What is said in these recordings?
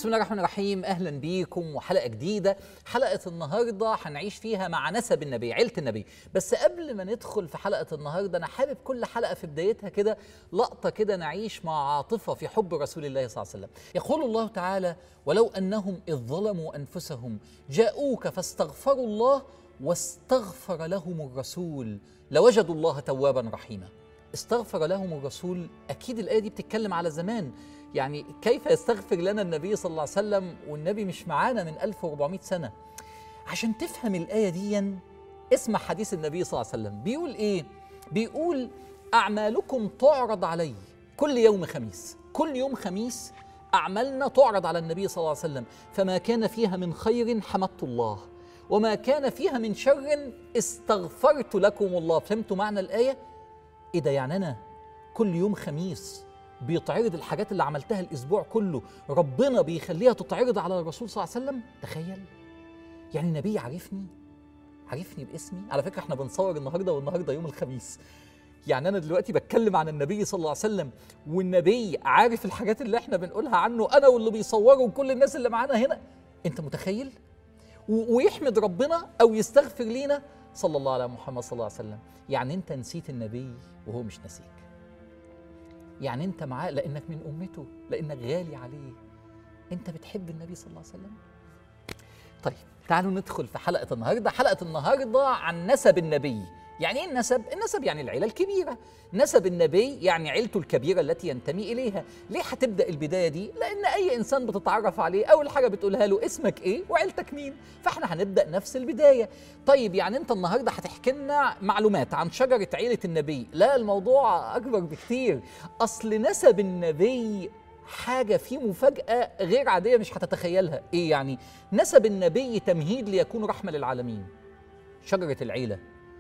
بسم الله الرحمن الرحيم اهلا بيكم وحلقه جديده حلقه النهارده هنعيش فيها مع نسب النبي عيله النبي بس قبل ما ندخل في حلقه النهارده انا حابب كل حلقه في بدايتها كده لقطه كده نعيش مع عاطفه في حب رسول الله صلى الله عليه وسلم يقول الله تعالى ولو انهم اذ ظلموا انفسهم جاءوك فاستغفروا الله واستغفر لهم الرسول لوجدوا الله توابا رحيما استغفر لهم الرسول اكيد الايه دي بتتكلم على زمان يعني كيف يستغفر لنا النبي صلى الله عليه وسلم والنبي مش معانا من 1400 سنه عشان تفهم الايه دي اسمع حديث النبي صلى الله عليه وسلم بيقول ايه بيقول اعمالكم تعرض علي كل يوم خميس كل يوم خميس اعمالنا تعرض على النبي صلى الله عليه وسلم فما كان فيها من خير حمدت الله وما كان فيها من شر استغفرت لكم الله فهمتوا معنى الايه ايه ده يعني انا كل يوم خميس بيتعرض الحاجات اللي عملتها الاسبوع كله ربنا بيخليها تتعرض على الرسول صلى الله عليه وسلم تخيل يعني النبي عارفني عارفني باسمي على فكره احنا بنصور النهارده والنهارده يوم الخميس يعني انا دلوقتي بتكلم عن النبي صلى الله عليه وسلم والنبي عارف الحاجات اللي احنا بنقولها عنه انا واللي بيصوروا وكل الناس اللي معانا هنا انت متخيل و- ويحمد ربنا او يستغفر لينا صلى الله على محمد صلى الله عليه وسلم يعني انت نسيت النبي وهو مش نسيك يعني انت معاه لانك من امته لانك غالي عليه انت بتحب النبي صلى الله عليه وسلم طيب تعالوا ندخل في حلقه النهارده حلقه النهارده عن نسب النبي يعني ايه النسب النسب يعني العيله الكبيره نسب النبي يعني عيلته الكبيره التي ينتمي اليها ليه هتبدا البدايه دي لان اي انسان بتتعرف عليه اول حاجه بتقولها له اسمك ايه وعيلتك مين فاحنا هنبدا نفس البدايه طيب يعني انت النهارده هتحكي لنا معلومات عن شجره عيله النبي لا الموضوع اكبر بكتير اصل نسب النبي حاجة فيه مفاجأة غير عادية مش هتتخيلها إيه يعني نسب النبي تمهيد ليكون رحمة للعالمين شجرة العيلة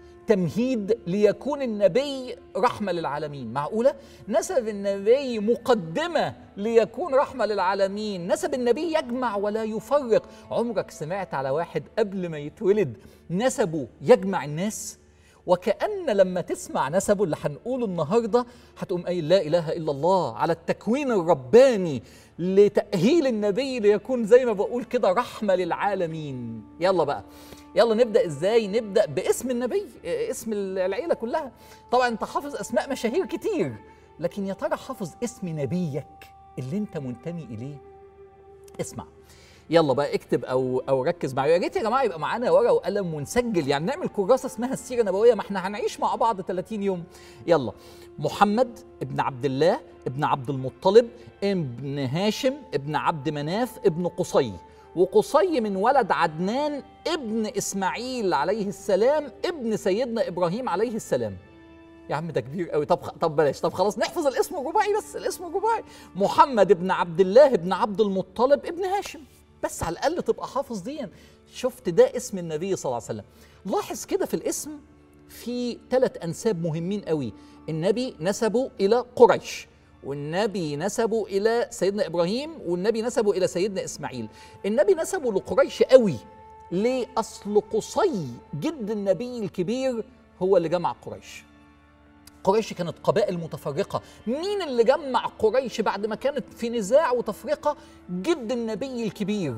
تمهيد ليكون النبي رحمة للعالمين معقولة؟ نسب النبي مقدمة ليكون رحمة للعالمين نسب النبي يجمع ولا يفرق عمرك سمعت على واحد قبل ما يتولد نسبه يجمع الناس؟ وكأن لما تسمع نسبه اللي هنقوله النهارده هتقوم قايل لا اله الا الله على التكوين الرباني لتأهيل النبي ليكون زي ما بقول كده رحمة للعالمين يلا بقى يلا نبدأ ازاي نبدأ باسم النبي اه، اسم العيلة كلها طبعا انت حافظ اسماء مشاهير كتير لكن يا ترى حافظ اسم نبيك اللي انت منتمي اليه اسمع يلا بقى اكتب او او ركز معايا يا ريت يا جماعه يبقى معانا ورقه وقلم ونسجل يعني نعمل كراسه اسمها السيره النبويه ما احنا هنعيش مع بعض 30 يوم يلا محمد ابن عبد الله ابن عبد المطلب ابن هاشم ابن عبد مناف ابن قصي وقصي من ولد عدنان ابن اسماعيل عليه السلام ابن سيدنا ابراهيم عليه السلام يا عم ده كبير قوي طب طب بلاش طب خلاص نحفظ الاسم الرباعي بس الاسم الرباعي محمد ابن عبد الله ابن عبد المطلب ابن هاشم بس على الاقل تبقى حافظ دي شفت ده اسم النبي صلى الله عليه وسلم لاحظ كده في الاسم في ثلاث انساب مهمين قوي النبي نسبه الى قريش والنبي نسبه الى سيدنا ابراهيم والنبي نسبه الى سيدنا اسماعيل النبي نسبه لقريش قوي ليه اصل قصي جد النبي الكبير هو اللي جمع قريش قريش كانت قبائل متفرقة مين اللي جمع قريش بعد ما كانت في نزاع وتفرقة جد النبي الكبير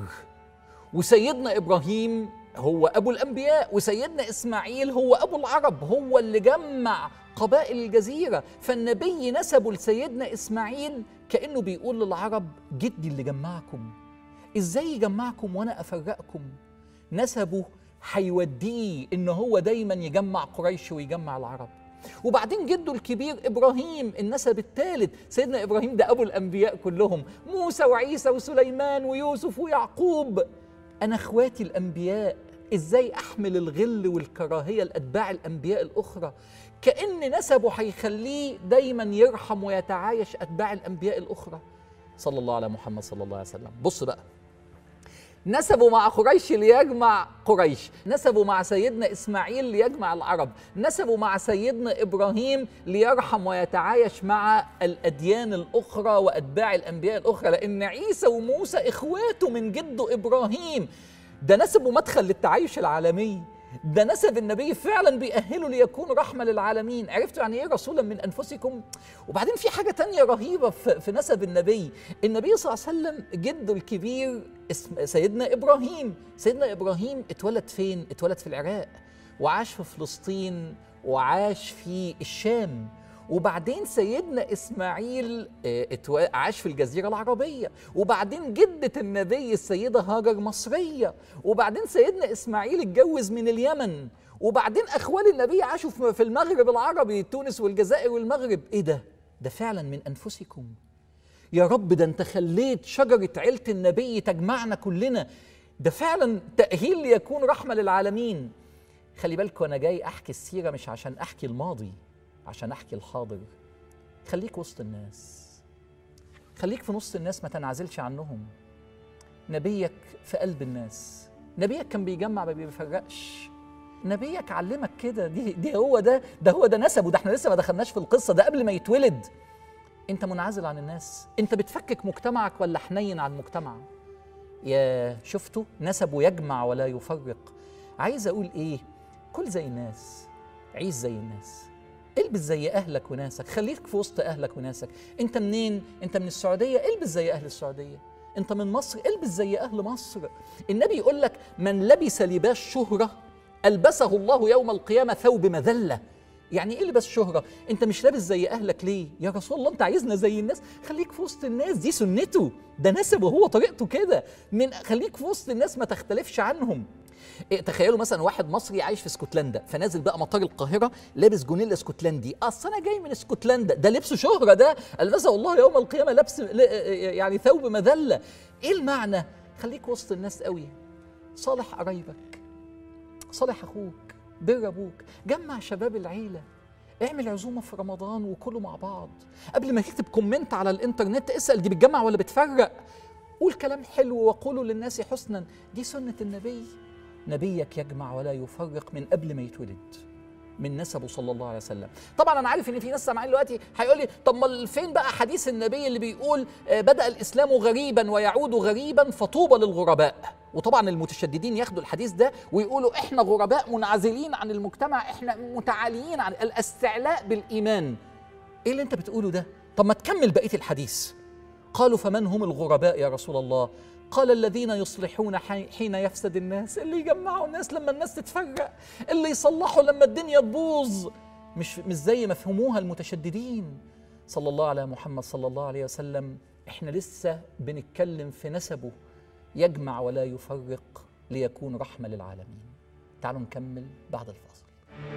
وسيدنا إبراهيم هو أبو الأنبياء وسيدنا إسماعيل هو أبو العرب هو اللي جمع قبائل الجزيرة فالنبي نسبه لسيدنا إسماعيل كأنه بيقول للعرب جدي اللي جمعكم إزاي يجمعكم وأنا أفرقكم نسبه هيوديه إن هو دايما يجمع قريش ويجمع العرب وبعدين جده الكبير ابراهيم النسب الثالث سيدنا ابراهيم ده ابو الانبياء كلهم موسى وعيسى وسليمان ويوسف ويعقوب انا اخواتي الانبياء ازاي احمل الغل والكراهيه لاتباع الانبياء الاخرى كان نسبه هيخليه دايما يرحم ويتعايش اتباع الانبياء الاخرى صلى الله على محمد صلى الله عليه وسلم بص بقى نسبوا مع قريش ليجمع قريش نسبوا مع سيدنا إسماعيل ليجمع العرب نسبوا مع سيدنا إبراهيم ليرحم ويتعايش مع الأديان الأخرى وأتباع الأنبياء الأخرى لأن عيسى وموسى إخواته من جده إبراهيم ده نسبوا مدخل للتعايش العالمي ده نسب النبي فعلا بيأهله ليكون رحمة للعالمين عرفتوا يعني ايه رسولا من أنفسكم وبعدين في حاجة تانية رهيبة في, في نسب النبي النبي صلى الله عليه وسلم جده الكبير اسم سيدنا إبراهيم سيدنا إبراهيم اتولد فين؟ اتولد في العراق وعاش في فلسطين وعاش في الشام وبعدين سيدنا اسماعيل آه، اتوا- عاش في الجزيره العربيه وبعدين جده النبي السيده هاجر مصريه وبعدين سيدنا اسماعيل اتجوز من اليمن وبعدين اخوال النبي عاشوا في في المغرب العربي تونس والجزائر والمغرب ايه ده ده فعلا من انفسكم يا رب ده انت خليت شجره عيله النبي تجمعنا كلنا ده فعلا تاهيل ليكون رحمه للعالمين خلي بالكوا انا جاي احكي السيره مش عشان احكي الماضي عشان احكي الحاضر خليك وسط الناس خليك في نص الناس ما تنعزلش عنهم نبيك في قلب الناس نبيك كان بيجمع ما بيفرقش نبيك علمك كده دي دي هو ده ده هو ده نسبه ده احنا لسه ما دخلناش في القصه ده قبل ما يتولد انت منعزل عن الناس انت بتفكك مجتمعك ولا حنين على المجتمع يا شفتوا نسبه يجمع ولا يفرق عايز اقول ايه كل زي الناس عيش زي الناس البس زي اهلك وناسك خليك في وسط اهلك وناسك انت منين انت من السعوديه البس زي اهل السعوديه انت من مصر البس زي اهل مصر النبي يقول لك من لبس لباس شهره البسه الله يوم القيامه ثوب مذله يعني ايه لباس شهرة؟ انت مش لابس زي اهلك ليه؟ يا رسول الله انت عايزنا زي الناس، خليك في وسط الناس دي سنته، ده نسبه هو طريقته كده، من خليك في وسط الناس ما تختلفش عنهم. إيه تخيلوا مثلا واحد مصري عايش في اسكتلندا فنازل بقى مطار القاهره لابس جونيلا اسكتلندي اصل انا جاي من اسكتلندا ده لبسه شهره ده البسه الله يوم القيامه لبس ل- يعني ثوب مذله ايه المعنى خليك وسط الناس قوي صالح قرايبك صالح اخوك بر ابوك جمع شباب العيله اعمل عزومه في رمضان وكلوا مع بعض قبل ما تكتب كومنت على الانترنت اسال دي بتجمع ولا بتفرق قول كلام حلو وقولوا للناس حسنا دي سنه النبي نبيك يجمع ولا يفرق من قبل ما يتولد من نسبه صلى الله عليه وسلم طبعا انا عارف ان في ناس سامعين دلوقتي هيقول لي طب ما فين بقى حديث النبي اللي بيقول آه، بدا الاسلام غريبا ويعود غريبا فطوبى للغرباء وطبعا المتشددين ياخدوا الحديث ده ويقولوا احنا غرباء منعزلين عن المجتمع احنا متعاليين عن الاستعلاء بالايمان ايه اللي انت بتقوله ده طب ما تكمل بقيه الحديث قالوا فمن هم الغرباء يا رسول الله قال الذين يصلحون حي- حين يفسد الناس اللي يجمعوا الناس لما الناس تتفرق اللي يصلحوا لما الدنيا تبوظ مش مش زي ما فهموها المتشددين صلى الله على محمد صلى الله عليه وسلم احنا لسه بنتكلم في نسبه يجمع ولا يفرق ليكون رحمة للعالمين تعالوا نكمل بعد الفاصل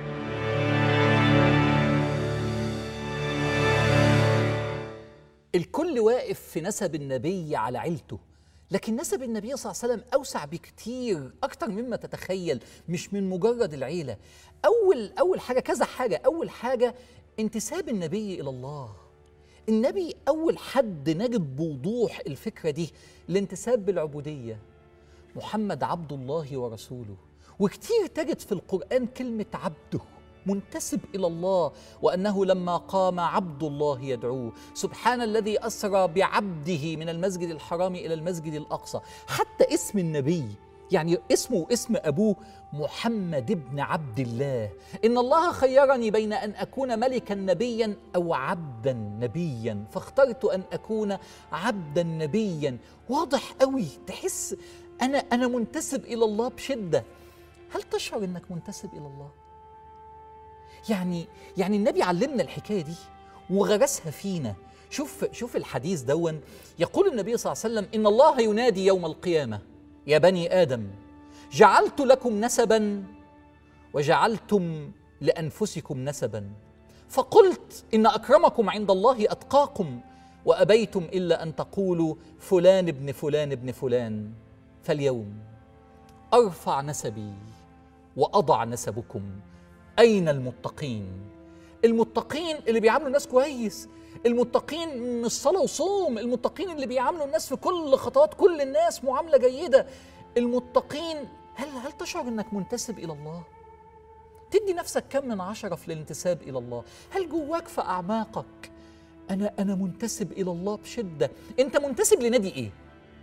الكل واقف في نسب النبي على عيلته لكن نسب النبي صلى الله عليه وسلم اوسع بكتير اكتر مما تتخيل مش من مجرد العيله اول اول حاجه كذا حاجه اول حاجه انتساب النبي الى الله النبي اول حد نجد بوضوح الفكره دي الانتساب بالعبوديه محمد عبد الله ورسوله وكتير تجد في القرآن كلمة عبده منتسب إلى الله وأنه لما قام عبد الله يدعوه سبحان الذي أسرى بعبده من المسجد الحرام إلى المسجد الأقصى حتى اسم النبي يعني اسمه واسم أبوه محمد بن عبد الله إن الله خيرني بين أن أكون ملكا نبيا أو عبدا نبيا فاخترت أن أكون عبدا نبيا واضح قوي تحس أنا أنا منتسب إلى الله بشدة هل تشعر أنك منتسب إلى الله؟ يعني يعني النبي علمنا الحكاية دي وغرسها فينا شوف شوف الحديث دون يقول النبي صلى الله عليه وسلم إن الله ينادي يوم القيامة يا بني آدم جعلت لكم نسبا وجعلتم لأنفسكم نسبا فقلت إن أكرمكم عند الله أتقاكم وأبيتم إلا أن تقولوا فلان ابن فلان ابن فلان فاليوم أرفع نسبي وأضع نسبكم أين المتقين المتقين اللي بيعاملوا الناس كويس المتقين من الصلاة وصوم المتقين اللي بيعاملوا الناس في كل خطوات كل الناس معاملة جيدة المتقين هل هل تشعر انك منتسب الى الله؟ تدي نفسك كم من عشرة في الانتساب الى الله؟ هل جواك في اعماقك انا انا منتسب الى الله بشدة؟ انت منتسب لنادي ايه؟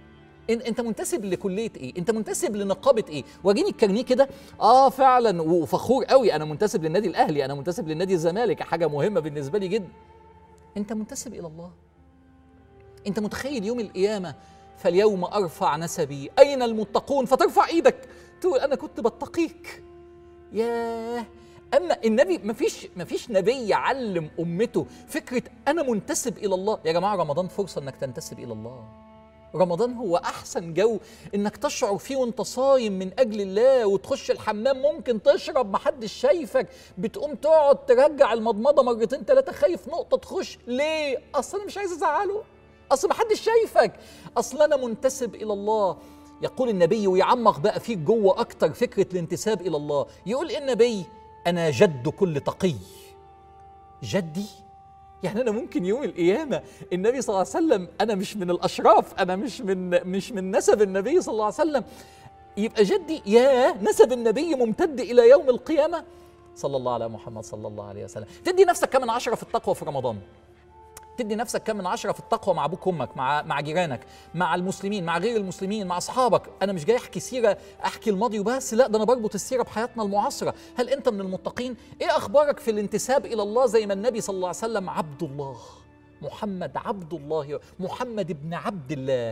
إن- انت منتسب لكليه ايه انت منتسب لنقابه ايه واجيني الكارنيه كده اه فعلا وفخور قوي انا منتسب للنادي الاهلي انا منتسب للنادي الزمالك حاجه مهمه بالنسبه لي جدا انت منتسب الى الله انت متخيل يوم القيامه فاليوم ارفع نسبي اين المتقون فترفع ايدك تقول انا كنت بتقيك ياه اما النبي مفيش مفيش نبي يعلم امته فكره انا منتسب الى الله يا جماعه رمضان فرصه انك تنتسب الى الله رمضان هو احسن جو انك تشعر فيه وانت صايم من اجل الله وتخش الحمام ممكن تشرب محدش شايفك بتقوم تقعد ترجع المضمضه مرتين ثلاثه خايف نقطه تخش ليه اصل انا مش عايز ازعله اصل محدش شايفك اصل انا منتسب الى الله يقول النبي ويعمق بقى فيك جوه اكتر فكره الانتساب الى الله يقول إيه النبي انا جد كل تقي جدي يعني انا ممكن يوم القيامه النبي صلى الله عليه وسلم انا مش من الاشراف انا مش من مش من نسب النبي صلى الله عليه وسلم يبقى جدي يا نسب النبي ممتد الى يوم القيامه صلى الله على محمد صلى الله عليه وسلم تدي نفسك كم من عشرة في التقوى في رمضان تدي نفسك كم من عشرة في التقوى مع ابوك وامك مع مع جيرانك مع المسلمين مع غير المسلمين مع اصحابك انا مش جاي احكي سيره احكي الماضي وبس لا ده انا بربط السيره بحياتنا المعاصره هل انت من المتقين ايه اخبارك في الانتساب الى الله زي ما النبي صلى الله عليه وسلم عبد الله محمد عبد الله محمد ابن عبد الله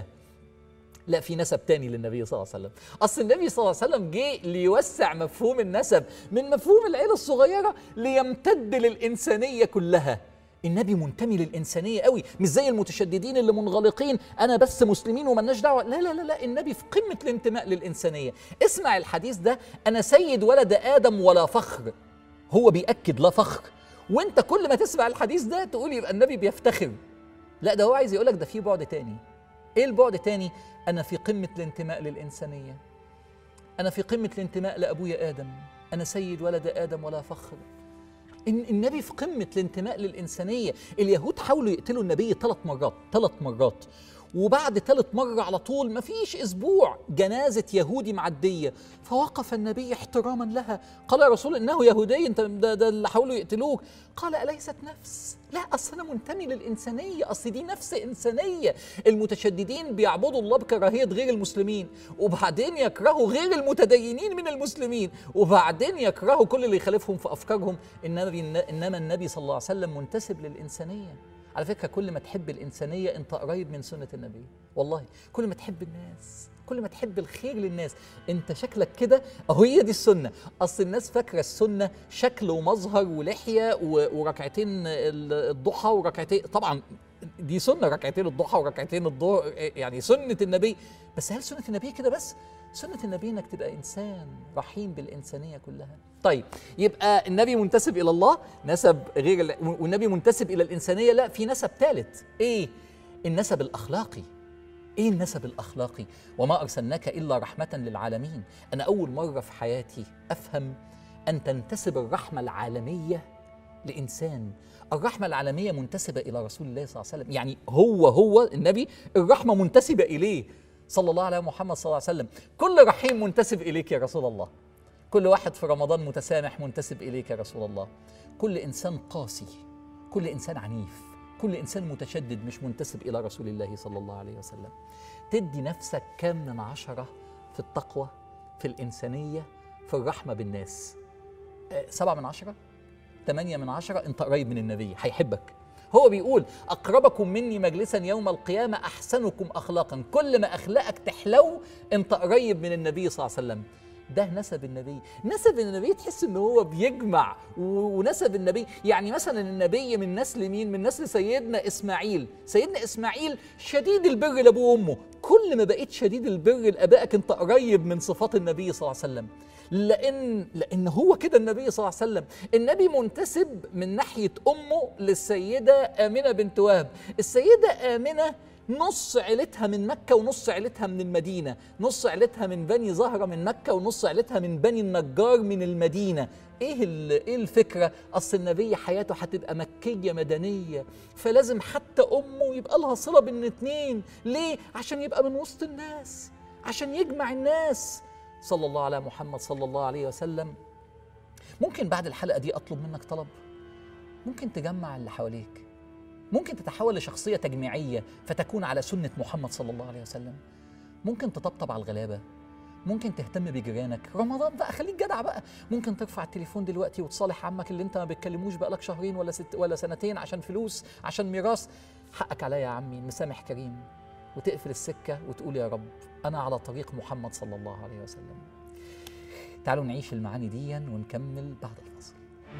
لا في نسب تاني للنبي صلى الله عليه وسلم اصل النبي صلى الله عليه وسلم جه ليوسع مفهوم النسب من مفهوم العيله الصغيره ليمتد للانسانيه كلها النبي منتمي للإنسانية قوي مش زي المتشددين اللي منغلقين أنا بس مسلمين وملناش دعوة لا لا لا لا النبي في قمة الانتماء للإنسانية اسمع الحديث ده أنا سيد ولد آدم ولا فخر هو بيأكد لا فخر وانت كل ما تسمع الحديث ده تقول يبقى النبي بيفتخر لا ده هو عايز يقولك ده في بعد تاني ايه البعد تاني انا في قمه الانتماء للانسانيه انا في قمه الانتماء لابويا ادم انا سيد ولد ادم ولا فخر إن النبي في قمه الانتماء للانسانيه اليهود حاولوا يقتلوا النبي ثلاث مرات ثلاث مرات وبعد ثالث مرة على طول مفيش أسبوع جنازة يهودي معدية فوقف النبي احتراما لها قال يا رسول إنه يهودي أنت ده, ده اللي حاولوا يقتلوك قال أليست نفس لا أصل أنا منتمي للإنسانية أصل دي نفس إنسانية المتشددين بيعبدوا الله بكراهية غير المسلمين وبعدين يكرهوا غير المتدينين من المسلمين وبعدين يكرهوا كل اللي يخالفهم في أفكارهم إنما إنما النبي صلى الله عليه وسلم منتسب للإنسانية على فكره كل ما تحب الانسانيه انت قريب من سنه النبي والله كل ما تحب الناس كل ما تحب الخير للناس انت شكلك كده اهو هي دي السنه اصل الناس فاكره السنه شكل ومظهر ولحيه وركعتين الضحى وركعتين طبعا دي سنه ركعتين الضحى وركعتين الظهر يعني سنه النبي بس هل سنه النبي كده بس سنة النبي انك تبقى انسان رحيم بالانسانية كلها. طيب يبقى النبي منتسب الى الله نسب غير والنبي منتسب الى الانسانية لا في نسب ثالث ايه؟ النسب الاخلاقي. ايه النسب الاخلاقي؟ وما ارسلناك الا رحمة للعالمين. انا اول مرة في حياتي افهم ان تنتسب الرحمة العالمية لانسان الرحمة العالمية منتسبة إلى رسول الله صلى الله عليه وسلم يعني هو هو النبي الرحمة منتسبة إليه صلى الله على محمد صلى الله عليه وسلم كل رحيم منتسب إليك يا رسول الله كل واحد في رمضان متسامح منتسب إليك يا رسول الله كل إنسان قاسي كل إنسان عنيف كل إنسان متشدد مش منتسب إلى رسول الله صلى الله عليه وسلم تدي نفسك كم من عشرة في التقوى في الإنسانية في الرحمة بالناس سبعة من عشرة ثمانية من عشرة أنت قريب من النبي هيحبك هو بيقول أقربكم مني مجلسا يوم القيامة أحسنكم أخلاقا كل ما أخلاقك تحلو أنت قريب من النبي صلى الله عليه وسلم ده نسب النبي نسب النبي تحس ان هو بيجمع ونسب النبي يعني مثلا النبي من نسل مين من نسل سيدنا اسماعيل سيدنا اسماعيل شديد البر لابوه وامه كل ما بقيت شديد البر لابائك انت قريب من صفات النبي صلى الله عليه وسلم لان لان هو كده النبي صلى الله عليه وسلم النبي منتسب من ناحيه امه للسيده امنه بنت وهب السيده امنه نص عيلتها من مكة ونص عيلتها من المدينة نص عيلتها من بني زهرة من مكة ونص عيلتها من بني النجار من المدينة ايه ايه الفكرة اصل النبي حياته هتبقى مكية مدنية فلازم حتى امه يبقى لها صلة بين الاتنين ليه عشان يبقى من وسط الناس عشان يجمع الناس صلى الله على محمد صلى الله عليه وسلم ممكن بعد الحلقة دي اطلب منك طلب ممكن تجمع اللي حواليك ممكن تتحول لشخصية تجميعية فتكون على سنة محمد صلى الله عليه وسلم ممكن تطبطب على الغلابه ممكن تهتم بجيرانك رمضان بقى خليك جدع بقى ممكن ترفع التليفون دلوقتي وتصالح عمك اللي انت ما بتكلموش بقالك شهرين ولا ست ولا سنتين عشان فلوس عشان ميراث حقك عليا يا عمي مسامح كريم وتقفل السكه وتقول يا رب انا على طريق محمد صلى الله عليه وسلم تعالوا نعيش المعاني دي ونكمل بعد الفاصل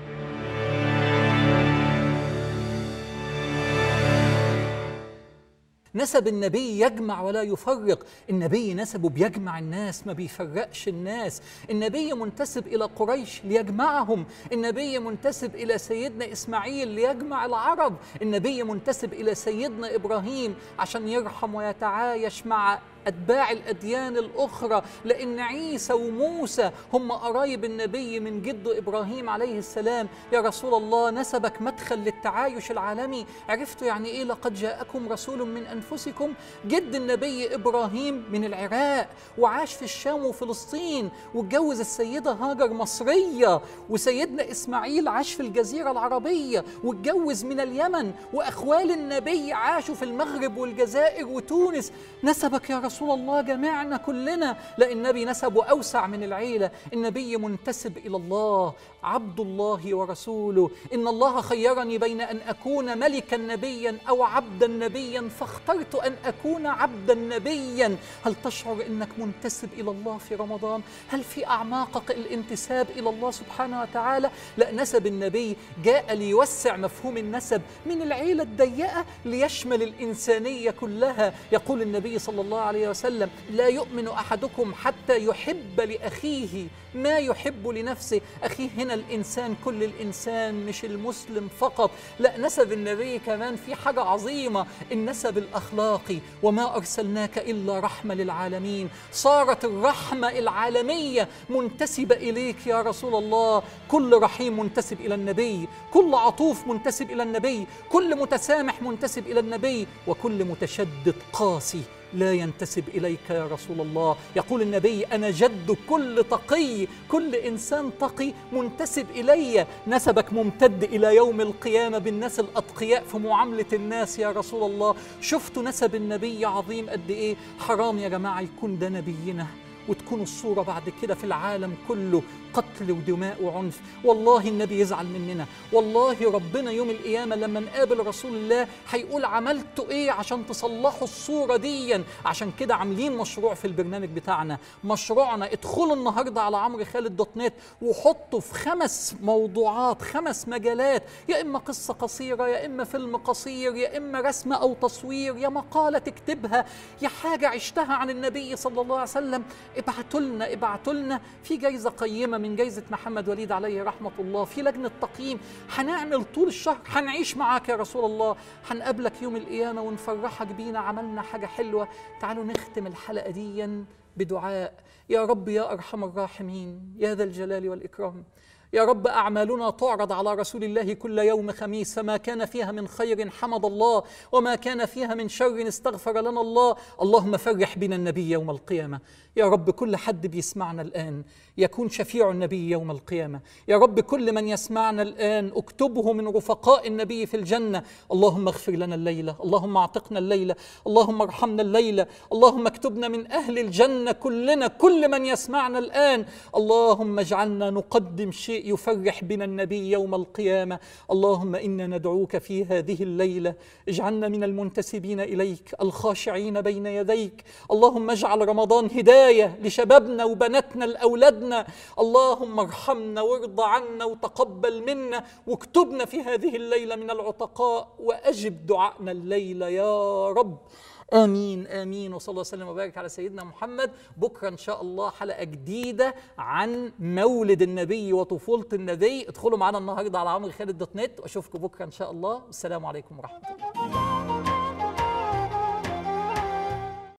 نسب النبي يجمع ولا يفرق النبي نسبه بيجمع الناس ما بيفرقش الناس النبي منتسب إلى قريش ليجمعهم النبي منتسب إلى سيدنا إسماعيل ليجمع العرب النبي منتسب إلى سيدنا إبراهيم عشان يرحم ويتعايش مع أتباع الأديان الأخرى لأن عيسى وموسى هم قرايب النبي من جده إبراهيم عليه السلام يا رسول الله نسبك مدخل للتعايش العالمي عرفتوا يعني إيه لقد جاءكم رسول من أنفسكم جد النبي إبراهيم من العراق وعاش في الشام وفلسطين واتجوز السيدة هاجر مصرية وسيدنا إسماعيل عاش في الجزيرة العربية واتجوز من اليمن وأخوال النبي عاشوا في المغرب والجزائر وتونس نسبك يا رسول الله جميعنا كلنا لا النبي نسبه أوسع من العيلة النبي منتسب إلى الله عبد الله ورسوله إن الله خيرني بين أن أكون ملكا نبيا أو عبدا نبيا فاخترت أن أكون عبدا نبيا هل تشعر أنك منتسب إلى الله في رمضان هل في أعماقك الانتساب إلى الله سبحانه وتعالى لا نسب النبي جاء ليوسع مفهوم النسب من العيلة الضيقة ليشمل الإنسانية كلها يقول النبي صلى الله عليه وسلم لا يؤمن أحدكم حتى يحب لأخيه ما يحب لنفسه أخيه هنا الإنسان كل الإنسان مش المسلم فقط لا نسب النبي كمان في حاجة عظيمة النسب الأخلاقي وما أرسلناك إلا رحمة للعالمين صارت الرحمة العالمية منتسبة إليك يا رسول الله كل رحيم منتسب إلى النبي كل عطوف منتسب إلى النبي كل متسامح منتسب إلى النبي وكل متشدد قاسي لا ينتسب اليك يا رسول الله يقول النبي انا جد كل تقي كل انسان تقي منتسب الي نسبك ممتد الى يوم القيامه بالناس الاتقياء في معامله الناس يا رسول الله شفتوا نسب النبي عظيم قد ايه حرام يا جماعه يكون ده نبينا وتكون الصورة بعد كده في العالم كله قتل ودماء وعنف والله النبي يزعل مننا والله ربنا يوم القيامة لما نقابل رسول الله هيقول عملتوا ايه عشان تصلحوا الصورة دي عشان كده عاملين مشروع في البرنامج بتاعنا مشروعنا ادخلوا النهاردة على عمرو خالد دوت نت وحطوا في خمس موضوعات خمس مجالات يا إما قصة قصيرة يا إما فيلم قصير يا إما رسمة أو تصوير يا مقالة تكتبها يا حاجة عشتها عن النبي صلى الله عليه وسلم ابعتوا لنا ابعتوا لنا في جايزه قيمه من جايزه محمد وليد عليه رحمه الله في لجنه تقييم هنعمل طول الشهر هنعيش معاك يا رسول الله هنقابلك يوم القيامه ونفرحك بينا عملنا حاجه حلوه تعالوا نختم الحلقه دي بدعاء يا رب يا ارحم الراحمين يا ذا الجلال والاكرام يا رب أعمالنا تعرض على رسول الله كل يوم خميس فما كان فيها من خير حمد الله وما كان فيها من شر استغفر لنا الله اللهم فرح بنا النبي يوم القيامة يا رب كل حد بيسمعنا الآن يكون شفيع النبي يوم القيامة يا رب كل من يسمعنا الآن اكتبه من رفقاء النبي في الجنة اللهم اغفر لنا الليلة اللهم اعتقنا الليلة اللهم ارحمنا الليلة اللهم اكتبنا من أهل الجنة كلنا كل من يسمعنا الآن اللهم اجعلنا نقدم شيء يفرح بنا النبي يوم القيامة اللهم إنا ندعوك في هذه الليلة اجعلنا من المنتسبين إليك الخاشعين بين يديك اللهم اجعل رمضان هداية لشبابنا وبناتنا لأولادنا اللهم ارحمنا وارض عنا وتقبل منا واكتبنا في هذه الليلة من العتقاء وأجب دعائنا الليلة يا رب امين امين وصلى الله وسلم وبارك على سيدنا محمد بكره ان شاء الله حلقه جديده عن مولد النبي وطفوله النبي ادخلوا معانا النهارده على عمرو خالد دوت نت واشوفكم بكره ان شاء الله والسلام عليكم ورحمه الله